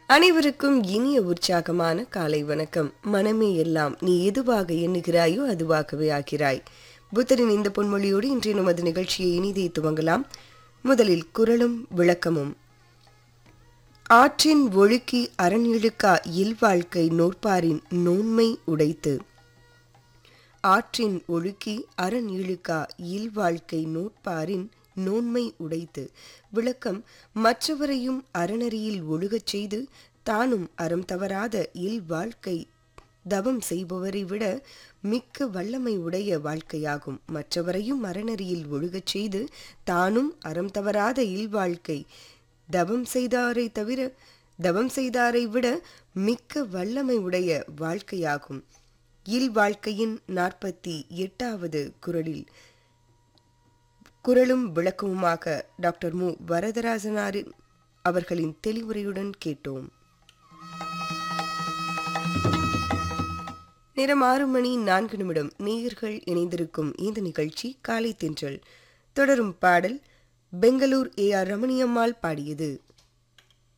அனைவருக்கும் இனிய உற்சாகமான காலை வணக்கம் மனமே எல்லாம் நீ எதுவாக எண்ணுகிறாயோ அதுவாகவே ஆகிறாய் புத்தரின் இந்த பொன்மொழியோடு இன்றைய நமது நிகழ்ச்சியை இனிதே துவங்கலாம் முதலில் குரலும் விளக்கமும் ஆற்றின் ஒழுக்கி அரணிழுக்கா இல்வாழ்க்கை நோற்பாரின் நோன்மை உடைத்து ஆற்றின் ஒழுக்கி அரண் இழுக்கா இல்வாழ்க்கை நோட்பாரின் நோன்மை உடைத்து விளக்கம் மற்றவரையும் அறநெறியில் ஒழுகச் செய்து தானும் அறம் தவறாத இல் வாழ்க்கை தவம் செய்பவரை விட மிக்க வல்லமை உடைய வாழ்க்கையாகும் மற்றவரையும் அறநெறியில் ஒழுகச் செய்து தானும் அறம் தவறாத இல்வாழ்க்கை தவம் செய்தாரை தவிர தவம் செய்தாரை விட மிக்க வல்லமை உடைய வாழ்க்கையாகும் இல் வாழ்க்கையின் நாற்பத்தி எட்டாவது குரலில் குரலும் விளக்கமுமாக டாக்டர் மு வரதராசனாரின் அவர்களின் தெளிவுரையுடன் கேட்டோம் நேரம் ஆறு மணி நான்கு நிமிடம் நேயர்கள் இணைந்திருக்கும் இந்த நிகழ்ச்சி காலை தென்றல் தொடரும் பாடல் பெங்களூர் ஏ ஆர் ரமணியம்மாள் பாடியது